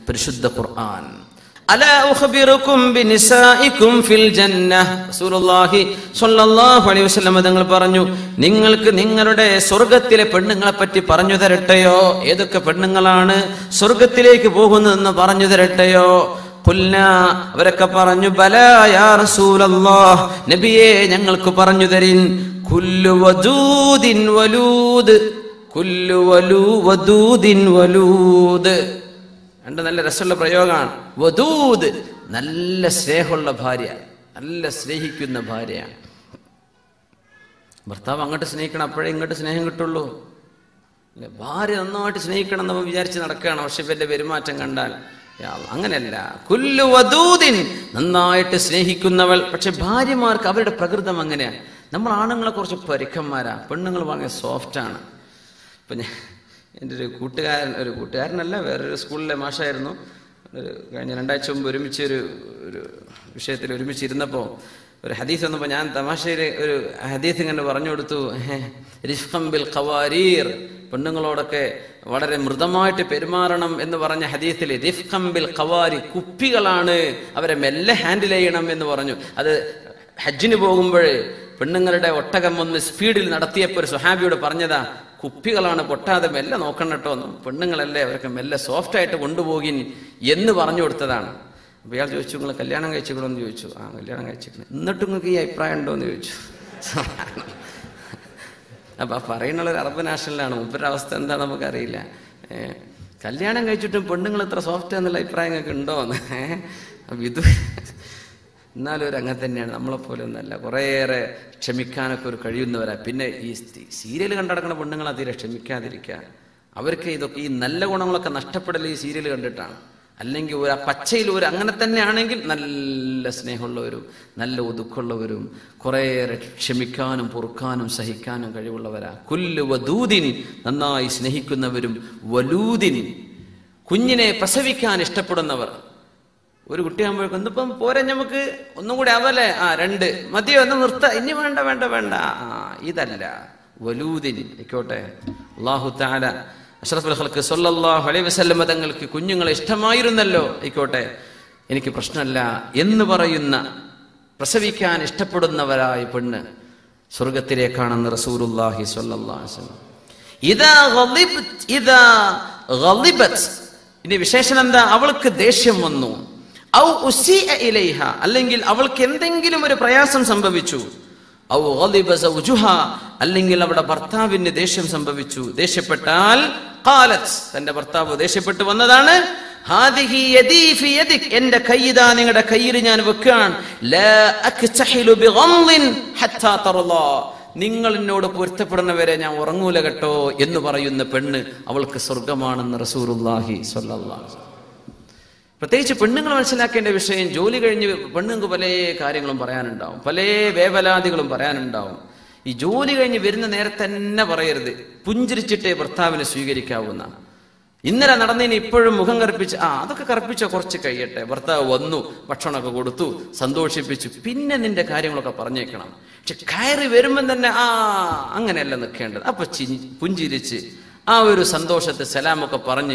പരിശുദ്ധ ഖുർആൻ അലാ ഉഖബിറുക്കും ബിനിസാഇക്കും ഫിൽ ജന്ന റസൂലുള്ളാഹി സ്വല്ലല്ലാഹു അലൈഹി വസല്ലം തങ്ങൾ പറഞ്ഞു നിങ്ങൾക്ക് നിങ്ങളുടെ സ്വർഗ്ഗത്തിലെ പെണ്ണുങ്ങളെ പറ്റി പറഞ്ഞു തരട്ടെയോ ഏതൊക്കെ പെണ്ണുങ്ങളാണ് സ്വർഗ്ഗത്തിലേക്ക് പോകുന്നതെന്ന് പറഞ്ഞു തരട്ടെയോ ഖുൽന അവരൊക്കെ പറഞ്ഞു ബലാ യാ റസൂലല്ലാഹ് നബിയേ ഞങ്ങൾക്ക് പറഞ്ഞു തരിൻ കുല്ലു വദൂദിൻ വലൂദ് കുല്ലു വലൂ വദൂദിൻ വലൂദ് രണ്ട് നല്ല രസമുള്ള പ്രയോഗമാണ് വധൂത് നല്ല സ്നേഹമുള്ള ഭാര്യ നല്ല സ്നേഹിക്കുന്ന ഭാര്യയാണ് ഭർത്താവ് അങ്ങോട്ട് സ്നേഹിക്കണം അപ്പോഴേ ഇങ്ങോട്ട് സ്നേഹം കിട്ടുള്ളൂ അല്ലേ? ഭാര്യ നന്നായിട്ട് സ്നേഹിക്കണം എന്ന് വിചാരിച്ച് നടക്കുകയാണ് പക്ഷെ ഇവന്റെ പെരുമാറ്റം കണ്ടാൽ യാ അല്ലാ, അങ്ങനെയല്ല കുല്ലു വധൂതിൻ നന്നായിട്ട് സ്നേഹിക്കുന്നവൾ പക്ഷെ ഭാര്യമാർക്ക് അവരുടെ പ്രകൃതം അങ്ങനെയാണ് നമ്മൾ ആണുങ്ങളെ കുറച്ച് പരുക്കന്മാരാ പെണ്ണുങ്ങൾ വളരെ സോഫ്റ്റാണ് ഇപ്പം ഞാൻ എൻ്റെ ഒരു കൂട്ടുകാരൻ ഒരു കൂട്ടുകാരനല്ല വേറൊരു സ്കൂളിലെ മാഷായിരുന്നു ഒരു കഴിഞ്ഞ രണ്ടാഴ്ച മുമ്പ് ഒരുമിച്ച് ഒരു ഒരു വിഷയത്തിൽ ഒരുമിച്ച് ഇരുന്നപ്പോൾ ഒരു ഹദീസ് വന്നപ്പോൾ ഞാൻ തമാശയിൽ ഒരു ഹദീസ് ഇങ്ങനെ പറഞ്ഞു കൊടുത്തു ഹേ, റിഫ്ഖം ബിൽ ഖവാരീർ പെണ്ണുങ്ങളോടൊക്കെ വളരെ മൃദമായിട്ട് പെരുമാറണം എന്ന് പറഞ്ഞ ഹദീസിൽ റിഫ്ഖം ബിൽ ഖവാരി കുപ്പികളാണ് അവരെ മെല്ലെ ഹാൻഡിൽ ചെയ്യണം എന്ന് പറഞ്ഞു അത് ഹജ്ജിന് പോകുമ്പോൾ പെണ്ണുങ്ങളുടെ ഒട്ടകം ഒന്ന് സ്പീഡിൽ നടത്തിയപ്പോൾ ഒരു സുഹാബിയോട് പറഞ്ഞതാ കുപ്പികളാണ് പൊട്ടാതെ മെല്ലെ നോക്കണം കേട്ടോ എന്നും പെണ്ണുങ്ങളല്ലേ അവർക്ക് മെല്ലെ സോഫ്റ്റ് ആയിട്ട് കൊണ്ടുപോകിൻ എന്ന് പറഞ്ഞു കൊടുത്തതാണ് അപ്പൊ ഇയാൾ ചോദിച്ചു നിങ്ങൾ കല്യാണം കഴിച്ചിക്കണോ എന്ന് ചോദിച്ചു ആ കല്യാണം കഴിച്ചിക്കണം എന്നിട്ടും നിങ്ങൾക്ക് ഈ അഭിപ്രായം ഉണ്ടോ എന്ന് ചോദിച്ചു അപ്പൊ ആ പറയുന്നുള്ള ഒരു അറബ് നാഷണലാണ് മുപ്പരുടെ അവസ്ഥ എന്താ നമുക്കറിയില്ല ഏ, കല്യാണം കഴിച്ചിട്ടും പെണ്ണുങ്ങൾ ഇത്ര സോഫ്റ്റ് എന്നുള്ള അഭിപ്രായം നിങ്ങൾക്ക് ഉണ്ടോ എന്ന് ഏ, അപ്പൊ ഇത് എന്നാലും ഒരു അങ്ങനെ തന്നെയാണ് നമ്മളെപ്പോലെ ഒന്നല്ല കുറേയേറെ ക്ഷമിക്കാനൊക്കെ ഒരു കഴിയുന്നവരാ പിന്നെ ഈ സീരിയൽ കണ്ടടക്കുന്ന പെണ്ണുങ്ങളെ തീരെ ക്ഷമിക്കാതിരിക്കുക അവർക്ക് ഇതൊക്കെ ഈ നല്ല ഗുണങ്ങളൊക്കെ നഷ്ടപ്പെടൽ ഈ സീരിയൽ കണ്ടിട്ടാണ് അല്ലെങ്കിൽ ഒരു ആ പച്ചയിൽ ഒരു അങ്ങനെ തന്നെയാണെങ്കിൽ നല്ല സ്നേഹമുള്ളവരും നല്ല ഒതുക്കുള്ളവരും കുറേയേറെ ക്ഷമിക്കാനും പൊറുക്കാനും സഹിക്കാനും കഴിവുള്ളവരാ കുല്ലു വദൂദിൻ നന്നായി സ്നേഹിക്കുന്നവരും വലൂദിൻ കുഞ്ഞിനെ പ്രസവിക്കാൻ ഇഷ്ടപ്പെടുന്നവർ ഒരു കുട്ടിയാകുമ്പോഴേക്കും ഇന്നിപ്പം പോരെ നമുക്ക് ഒന്നും കൂടി ആവല്ലേ ആ രണ്ട് മതിയോ ഒന്ന് നിർത്ത ഇനി വേണ്ട വേണ്ട വേണ്ട ആ ഇതല്ല വലൂദിന് ആയിക്കോട്ടെ അള്ളാഹു താല അഷ്റഫുൽ ഖൽക്ക് സല്ലല്ലാഹു അലൈഹി വസല്ലമ തങ്ങൾക്ക് കുഞ്ഞുങ്ങളെ ഇഷ്ടമായിരുന്നല്ലോ ആയിക്കോട്ടെ എനിക്ക് പ്രശ്നമല്ല എന്ന് പറയുന്ന പ്രസവിക്കാൻ ഇഷ്ടപ്പെടുന്നവരായ പെണ്ണ് സ്വർഗത്തിലേക്കാണെന്ന് റസൂലുള്ളാഹി സ്വല്ലല്ലാഹു അലൈഹി വസല്ലം ഇതാ ഗളിബത് ഇതാ ഗളിബത് ഇനി വിശേഷണം എന്താ അവൾക്ക് ദേഷ്യം വന്നു ഔ ഉസീഅ ഇലൈഹ അല്ലെങ്കിൽ അവൾക്ക് എന്തെങ്കിലും ഒരു പ്രയാസം സംഭവിച്ചു ഔ ഗളിബ സൗജുഹ അല്ലെങ്കിൽ അവിടെ ഭർത്താവിന് ദേഷ്യം സംഭവിച്ചു ദേഷ്യപ്പെട്ടാൽ ഖാലത്ത് തന്റെ ഭർത്താവ് ദേഷ്യപ്പെട്ടു വന്നതാണ് ഹാദിഹി യദീ ഫി യദിക് എന്റെ കൈയിതാ നിങ്ങളുടെ കയ്യിൽ ഞാൻ വെക്കാൻ ലാ അക്തഹിലു ബിഗംളിൻ ഹത്താ തർളാ നിങ്ങൾ എന്നോട് പൊരുത്തപ്പെടുന്നവരെ ഞാൻ ഉറങ്ങൂല കേട്ടോ എന്ന് പറയുന്ന പെണ്ണ് അവൾക്ക് സ്വർഗമാണെന്ന് റസൂറുല്ലാഹി സ്വല്ലല്ലാഹു അലൈഹി വസല്ലം. പ്രത്യേകിച്ച് പെണ്ണുങ്ങൾ മനസ്സിലാക്കേണ്ട വിഷയം ജോലി കഴിഞ്ഞ് പെണ്ണുങ്ങൾക്ക് പല കാര്യങ്ങളും പറയാനുണ്ടാവും പല വേവലാതികളും പറയാനുണ്ടാവും ഈ ജോലി കഴിഞ്ഞ് വരുന്ന നേരത്തെ തന്നെ പറയരുത് പുഞ്ചിരിച്ചിട്ടേ ഭർത്താവിനെ സ്വീകരിക്കാവുന്ന ഇന്നലെ നടന്നതിന് ഇപ്പോഴും മുഖം കറുപ്പിച്ച് ആ അതൊക്കെ കറുപ്പിച്ച കുറച്ച് കഴിയട്ടെ ഭർത്താവ് വന്നു ഭക്ഷണമൊക്കെ കൊടുത്തു സന്തോഷിപ്പിച്ചു പിന്നെ നിന്റെ കാര്യങ്ങളൊക്കെ പറഞ്ഞേക്കണം പക്ഷെ കയറി വരുമ്പം തന്നെ ആ അങ്ങനെയല്ല നിൽക്കേണ്ടത് അപ്പൊ ചി പുഞ്ചിരിച്ച് ആ ഒരു സന്തോഷത്തെ സലാമൊക്കെ പറഞ്ഞ്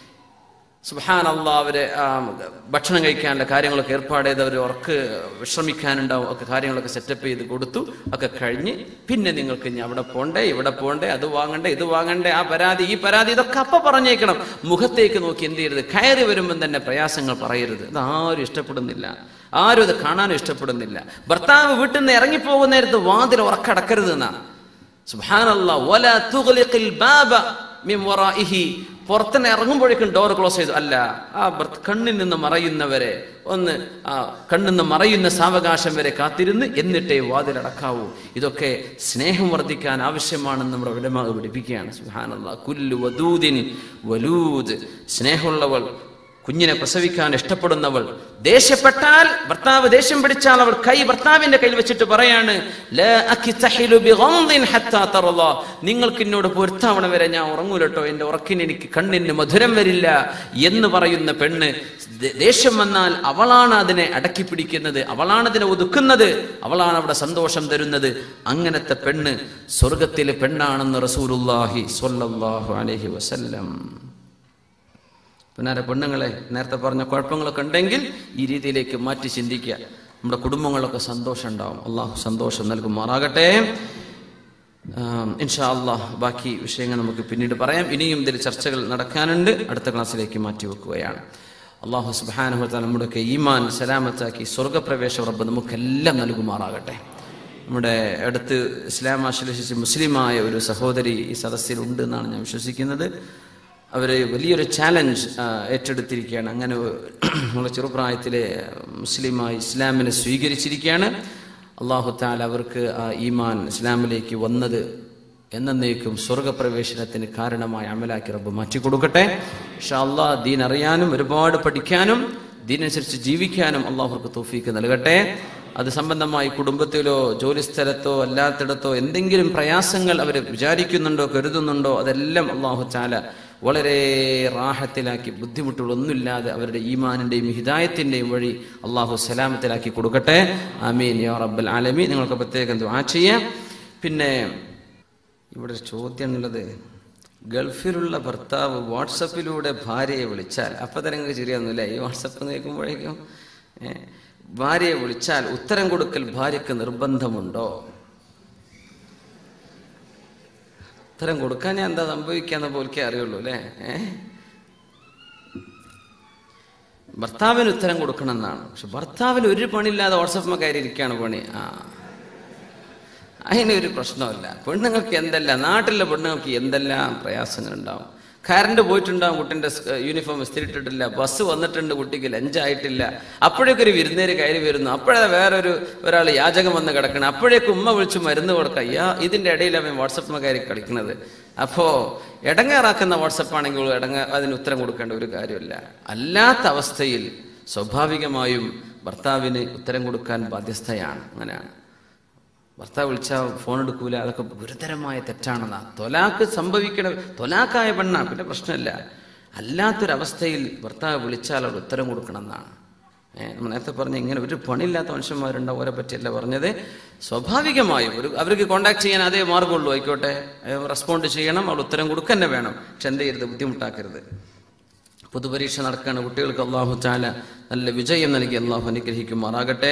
സുബാനല്ല അവര് ആ, ഭക്ഷണം കഴിക്കാനുള്ള കാര്യങ്ങളൊക്കെ ഏർപ്പാട് ചെയ്ത് അവർ ഉറക്ക് വിശ്രമിക്കാനുണ്ടാവും ഒക്കെ കാര്യങ്ങളൊക്കെ സെറ്റപ്പ് ചെയ്ത് കൊടുത്തു ഒക്കെ കഴിഞ്ഞ് പിന്നെ നിങ്ങൾക്ക് ഇനി അവിടെ പോണ്ടേ ഇവിടെ പോണ്ടേ അത് വാങ്ങണ്ടേ ഇത് വാങ്ങണ്ടേ ആ പരാതി ഈ പരാതി ഇതൊക്കെ അപ്പൊ പറഞ്ഞേക്കണം മുഖത്തേക്ക് നോക്കി എന്ത് ചെയ്യരുത് കയറി വരുമ്പം തന്നെ പ്രയാസങ്ങൾ പറയരുത് ഇത് ആരും ഇഷ്ടപ്പെടുന്നില്ല ആരും ഇത് കാണാനും ഇഷ്ടപ്പെടുന്നില്ല ഭർത്താവ് വീട്ടിൽ നിന്ന് ഇറങ്ങിപ്പോകുന്ന നേരത്ത് വാതിൽ ഉറക്കടക്കരുത് എന്നാ സുബ്ഹാനല്ലാ വല തുഗ്ലിഖിൽ ബാബ മിൻ വറാഇഹി പുറത്തുനിന്ന് ഇറങ്ങുമ്പോഴേക്കും ഡോർ ക്ലോസ് ചെയ്തു അല്ല ആ ഭർത്ത- കണ്ണിൽ നിന്ന് മറയുന്നവരെ ഒന്ന് ആ കണ്ണിൽ നിന്ന് മറയുന്ന സാവകാശം വരെ കാത്തിരുന്ന് എന്നിട്ടേ വാതിലടക്കാവൂ ഇതൊക്കെ സ്നേഹം വർദ്ധിക്കാൻ ആവശ്യമാണെന്ന് നമ്മുടെ വിടമാവ് പഠിപ്പിക്കുകയാണ് സുഹാനല്ലാ കുല്ലു വദൂദിൻ വലൂദ് സ്നേഹമുള്ളവൾ കുഞ്ഞിനെ പ്രസവിക്കാൻ ഇഷ്ടപ്പെടുന്നവൾ ദേഷ്യപ്പെട്ടാൽ ഭർത്താവ് ദേഷ്യം പിടിച്ചാൽ അവൾ കൈ ഭർത്താവിന്റെ കയ്യിൽ വെച്ചിട്ട് പറയാണ് "ലാ അക്തഹിലു ബിഗംദിൻ ഹത്താ തറളാ." നിങ്ങൾക്ക് എന്നോട് പൊരുത്താവണ വരെ ഞാൻ ഉറങ്ങൂലട്ടോ എന്റെ ഉറക്കിന് എനിക്ക് കണ്ണിന് മധുരം വരില്ല എന്ന് പറയുന്ന പെണ്ണ് ദേ- ദേഷ്യം വന്നാൽ അവളാണ് അതിനെ അടക്കി പിടിക്കുന്നത് അവളാണ് അതിനെ ഒതുക്കുന്നത് അവളാണ് അവിടെ സന്തോഷം തരുന്നത് അങ്ങനത്തെ പെണ്ണ് സ്വർഗത്തിലെ പെണ്ണാണെന്ന് റസൂലുള്ളാഹി സ്വല്ലല്ലാഹു അലൈഹി വസല്ലം പിന്നാരെ പെണ്ണുങ്ങളെ നേരത്തെ പറഞ്ഞ കുഴപ്പങ്ങളൊക്കെ ഉണ്ടെങ്കിൽ ഈ രീതിയിലേക്ക് മാറ്റി ചിന്തിക്കുക നമ്മുടെ കുടുംബങ്ങളൊക്കെ സന്തോഷം ഉണ്ടാവും അള്ളാഹു സന്തോഷം നൽകുമാറാകട്ടെ ആം, ഇൻഷാ അള്ളാഹ് ബാക്കി വിഷയങ്ങൾ നമുക്ക് പിന്നീട് പറയാം ഇനിയും ഇതിൽ ചർച്ചകൾ നടക്കാനുണ്ട് അടുത്ത ക്ലാസ്സിലേക്ക് മാറ്റി വെക്കുകയാണ് അള്ളാഹു സുബാനുഹത്ത നമ്മുടെയൊക്കെ ഈമാൻ സലാമത്താക്കി സ്വർഗപ്രവേശ റബ്ബ് നമുക്കെല്ലാം നൽകുമാറാകട്ടെ നമ്മുടെ അടുത്ത് ഇസ്ലാം ആശ്ലേഷിച്ച് മുസ്ലിമായ ഒരു സഹോദരി ഈ സദസ്സിലുണ്ട് എന്നാണ് ഞാൻ വിശ്വസിക്കുന്നത് അവർ വലിയൊരു ചാലഞ്ച് ഏറ്റെടുത്തിരിക്കുകയാണ് അങ്ങനെ നമ്മുടെ ചെറുപ്രായത്തിലെ മുസ്ലിമായി ഇസ്ലാമിനെ സ്വീകരിച്ചിരിക്കുകയാണ് അള്ളാഹു താല അവർക്ക് ആ ഈമാൻ ഇസ്ലാമിലേക്ക് വന്നത് എന്നേക്കും സ്വർഗപ്രവേശനത്തിന് കാരണമായ അമലാക്കി റബ്ബ് മാറ്റിക്കൊടുക്കട്ടെ ഷാ അള്ളാഹ് ദീൻ അറിയാനും ഒരുപാട് പഠിക്കാനും ദീനനുസരിച്ച് ജീവിക്കാനും അള്ളാഹുർക്ക് തോഫീക്ക് നൽകട്ടെ അത് സംബന്ധമായി കുടുംബത്തിലോ ജോലിസ്ഥലത്തോ അല്ലാത്തിടത്തോ എന്തെങ്കിലും പ്രയാസങ്ങൾ അവർ വിചാരിക്കുന്നുണ്ടോ കരുതുന്നുണ്ടോ അതെല്ലാം അള്ളാഹു ചാല വളരെ റാഹത്തിലാക്കി ബുദ്ധിമുട്ടുകളൊന്നുമില്ലാതെ അവരുടെ ഈമാനിന്റെയും ഹിദായത്തിന്റെയും വഴി അള്ളാഹു സലാമത്തിലാക്കി കൊടുക്കട്ടെ ആമീൻ യാ റബ്ബൽ ആലമി നിങ്ങൾക്ക് പ്രത്യേകം ദുആ ചെയ്യാം പിന്നെ ഇവിടെ ഒരു ചോദ്യമുള്ളത് ഗൾഫിലുള്ള ഭർത്താവ് വാട്സപ്പിലൂടെ ഭാര്യയെ വിളിച്ചാൽ അപ്പൊ തന്നെ നിങ്ങൾക്ക് ശരിയാവുന്നില്ല ഈ വാട്സപ്പ് കേൾക്കുമ്പോഴേക്കും ഏ, ഭാര്യയെ വിളിച്ചാൽ ഉത്തരം കൊടുക്കൽ ഭാര്യക്ക് നിർബന്ധമുണ്ടോ ഉത്തരം കൊടുക്കാൻ ഞാൻ എന്താ സംഭവിക്കാന്ന് പോൽക്കേ അറിയുള്ളൂ അല്ലേ ഏ ഭർത്താവിന് ഉത്തരം കൊടുക്കണം എന്നാണ് പക്ഷെ ഭർത്താവിന് ഒരു പണിയില്ലാതെ വാട്സപ്പ് കയറി ഇരിക്കുകയാണ് പണി ആ അതിനൊരു പ്രശ്നമല്ല പെണ്ണുങ്ങൾക്ക് എന്തെല്ലാം നാട്ടിലെ പെണ്ണുങ്ങൾക്ക് എന്തെല്ലാം പ്രയാസങ്ങളുണ്ടാവും കറണ്ട് പോയിട്ടുണ്ടാവും കുട്ടിന്റെ സ്- യൂണിഫോം ഇസ്തിരിട്ടിട്ടില്ല ബസ് വന്നിട്ടുണ്ട് കുട്ടിക്ക് ലഞ്ചായിട്ടില്ല അപ്പോഴേക്കും ഒരു വിരുന്നേര് കയറി വരുന്നു അപ്പോഴേ വേറൊരു ഒരാൾ യാചകം വന്ന് കിടക്കണം അപ്പോഴേക്കും ഉമ്മ വിളിച്ച് മരുന്ന് കൊടുക്കുക അയ്യാ ഇതിന്റെ ഇടയിൽ അവൻ വാട്സപ്പ് കയറി കളിക്കുന്നത് അപ്പോ ഇടങ്ങാറാക്കുന്ന വാട്സപ്പ് ആണെങ്കിൽ ഇടങ്ങ അതിന് ഉത്തരം കൊടുക്കേണ്ട ഒരു കാര്യമില്ല അല്ലാത്ത അവസ്ഥയിൽ സ്വാഭാവികമായും ഭർത്താവിന് ഉത്തരം കൊടുക്കാൻ ബാധ്യസ്ഥയാണ് അങ്ങനെയാണ് ഭർത്താവ് വിളിച്ചാൽ ഫോൺ എടുക്കൂല അതൊക്കെ ഗുരുതരമായ തെറ്റാണെന്നാ തൊലാക്ക് സംഭവിക്കണ തൊലാക്കായ പെണ്ണ പിന്നെ പ്രശ്നമില്ല അല്ലാത്തൊരവസ്ഥയിൽ ഭർത്താവ് വിളിച്ചാൽ അവർ ഉത്തരം കൊടുക്കണം എന്നാണ് ഏഹ് നമ്മൾ നേരത്തെ പറഞ്ഞ ഇങ്ങനെ ഒരു പണിയില്ലാത്ത മനുഷ്യന്മാരുണ്ടാവും അവരെ പറ്റിയല്ല പറഞ്ഞത് സ്വാഭാവികമായും ഒരു അവർക്ക് കോണ്ടാക്ട് ചെയ്യാൻ അതേ മാർഗമുള്ളൂ ആയിക്കോട്ടെ റെസ്പോണ്ട് ചെയ്യണം അവൾ ഉത്തരം കൊടുക്കന്നെ വേണം പക്ഷെ എന്ത് ചെയ്യരുത് ബുദ്ധിമുട്ടാക്കരുത് പൊതുപരീക്ഷ നടക്കുകയാണ് കുട്ടികൾക്ക് അള്ളാഹു ചാല നല്ല വിജയം നൽകി അള്ളാഹു അനുഗ്രഹിക്കുമാറാകട്ടെ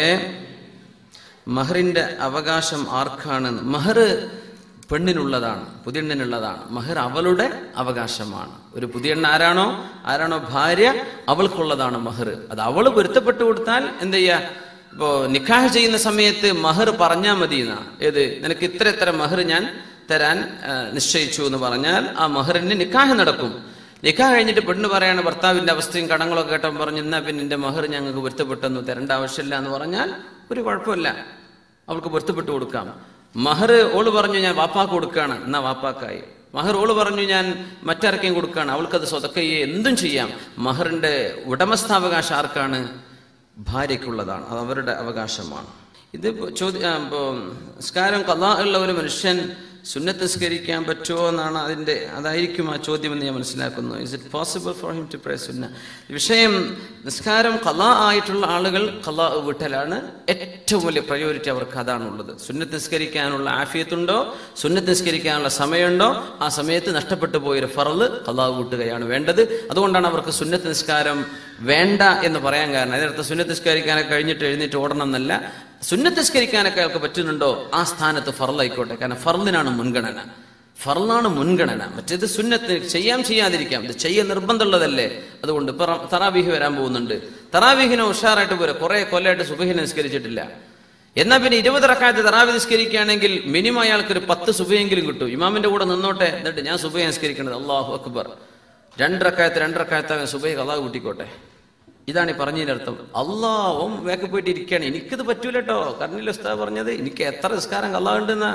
മഹറിന്റെ അവകാശം ആർക്കാണ് മഹർ പെണ്ണിനുള്ളതാണ് പുതിയെണ്ണിനുള്ളതാണ് മഹർ അവളുടെ അവകാശമാണ് ഒരു പുതിയെണ്ണ ആരാണോ ആരാണോ ഭാര്യ അവൾക്കുള്ളതാണ് മഹർ അത് അവൾ പൊരുത്തപ്പെട്ടു കൊടുത്താൽ എന്ത് ചെയ്യാ ഇപ്പോ നിക്കാഹ് ചെയ്യുന്ന സമയത്ത് മഹർ പറഞ്ഞാൽ മതി എന്നാ ഏത് നിനക്ക് ഇത്ര ഇത്ര മഹർ ഞാൻ തരാൻ ആ, നിശ്ചയിച്ചു എന്ന് പറഞ്ഞാൽ ആ മഹറിന് നിക്കാഹ് നടക്കും നിക്കാഹ് കഴിഞ്ഞിട്ട് പെണ്ണ് പറയാണ് ഭർത്താവിന്റെ അവസ്ഥയും കടങ്ങളൊക്കെ കേട്ടപ്പോൾ പറഞ്ഞു എന്നാ പിന്നെ എന്റെ മഹർ ഞങ്ങൾക്ക് പൊരുത്തപ്പെട്ടെന്ന് തരേണ്ട ആവശ്യമില്ല എന്ന് പറഞ്ഞാൽ ഒരു കുഴപ്പമില്ല അവൾക്ക് പൊരുത്തപ്പെട്ടു കൊടുക്കാം മഹർ ഓള് പറഞ്ഞു ഞാൻ വാപ്പാക്ക് കൊടുക്കാണ് എന്നാ വാപ്പാക്കായി മഹർ ഓള് പറഞ്ഞു ഞാൻ മറ്റാർക്കെയും കൊടുക്കാണ് അവൾക്കത് സ്വതക്കയെ എന്തും ചെയ്യാം മഹറിന്റെ ഉടമസ്ഥാവകാശം ആർക്കാണ് ഭാര്യയ്ക്കുള്ളതാണ് അത് അവരുടെ അവകാശമാണ് ഇത് ഇപ്പൊ ചോദ്യ ആ, ഇപ്പൊ നിസ്കാരം കഥാ ഉള്ള ഒരു മനുഷ്യൻ സുന്നത്ത് നിസ്കരിക്കാൻ പറ്റുമോ എന്നാണ് അതിന്റെ അതായിരിക്കും ആ ചോദ്യം എന്ന് ഞാൻ മനസ്സിലാക്കുന്നു is it possible for him to pray സുന്ന വിഷയം നിസ്കാരം കലാ ആയിട്ടുള്ള ആളുകൾ കലാ വിട്ടലാണ് ഏറ്റവും വലിയ പ്രയോറിറ്റി അവർക്ക് അതാണുള്ളത് സുന്നത്ത് നിസ്കരിക്കാനുള്ള ആഫിയത്തുണ്ടോ സുന്നത്ത് നിസ്കരിക്കാനുള്ള സമയമുണ്ടോ ആ സമയത്ത് നഷ്ടപ്പെട്ടു പോയൊരു ഫറല് കലാ വീട്ടുകയാണ് വേണ്ടത് അതുകൊണ്ടാണ് അവർക്ക് സുന്നത്ത് നിസ്കാരം വേണ്ട എന്ന് പറയാൻ കാരണം അതിനർത്ഥം സുന്നത്ത് നിസ്കരിക്കാനൊക്കെ കഴിഞ്ഞിട്ട് എഴുന്നേറ്റ് ഓടണം എന്നല്ല സുന്നത്ത് നിസ്കരിക്കാനൊക്കെ അയാൾക്ക് പറ്റുന്നുണ്ടോ ആ സ്ഥാനത്ത് ഫറലായിക്കോട്ടെ കാരണം ഫറലിനാണ് മുൻഗണന ഫറലാണ് മുൻഗണന മറ്റേത് സുന്നത്ത് ചെയ്യാം ചെയ്യാതിരിക്കാം ഇത് ചെയ്യാൻ നിർബന്ധമുള്ളതല്ലേ അതുകൊണ്ട് ഇപ്പൊ റ- തറാവീഹ് വരാൻ പോകുന്നുണ്ട് തറാവീഹിനെ ഉഷാറായിട്ട് പോരെ കുറെ കൊല്ലമായിട്ട് സുബഹിനെ നിസ്കരിച്ചിട്ടില്ല എന്നാ പിന്നെ ഇരുപത് റക്കായത്ത് തറാവി നിസ്കരിക്കുകയാണെങ്കിൽ മിനിമം അയാൾക്ക് ഒരു പത്ത് സുബയെങ്കിലും കിട്ടും ഇമാമിന്റെ കൂടെ നിന്നോട്ടെ എന്നിട്ട് ഞാൻ സുബഹ നിസ്കരിക്കുന്നത് അള്ളാഹു അക്ബർ രണ്ടറക്കായത്ത് രണ്ടറക്കായത്ത് സുബഹി അള്ളാഹ് കൂട്ടിക്കോട്ടെ ഇതാണ് ഈ പറഞ്ഞതിന്റെ അർത്ഥം അള്ളാവും വേക്കെ പോയിട്ട് ഇരിക്കുകയാണ് എനിക്കിത് പറ്റൂല കേട്ടോ കർണിൽ ഉസ്താദ് പറഞ്ഞത് എനിക്ക് എത്ര നിസ്കാരം കള്ളാവുണ്ടെന്ന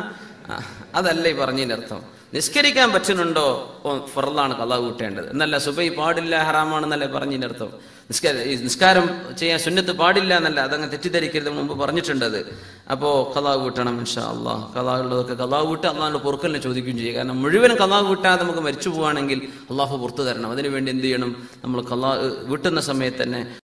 അതല്ല ഈ പറഞ്ഞതിന്റെ അർത്ഥം നിസ്കരിക്കാൻ പറ്റുന്നുണ്ടോ ഓ ഫറലാണ് കള്ളാവ് കൂട്ടേണ്ടത് എന്നല്ല സുബൈ പാടില്ല ഹറാമാണെന്നല്ലേ പറഞ്ഞതിന്റെ അർത്ഥം നിസ്കാര ഈ നിസ്കാരം ചെയ്യാൻ സുന്നത്ത് പാടില്ല എന്നല്ല അതങ്ങ് തെറ്റിദ്ധരിക്കരുത് മുമ്പ് പറഞ്ഞിട്ടുണ്ട് അത് അപ്പോ കലാവ് വീട്ടണം ഇൻഷാ അള്ളാഹ് കലാവ് ഉള്ളതൊക്കെ കലാവ് വിട്ട് അള്ളാഹിന്റെ പൊറുക്കലിനെ ചോദിക്കുകയും ചെയ്യുക കാരണം മുഴുവൻ കലാവ് വിട്ടാതെ നമുക്ക് മരിച്ചു പോവുകയാണെങ്കിൽ അള്ളാഹു പുറത്തു തരണം അതിനുവേണ്ടി എന്ത് ചെയ്യണം നമ്മൾ കലാ വീട്ടുന്ന സമയത്ത് തന്നെ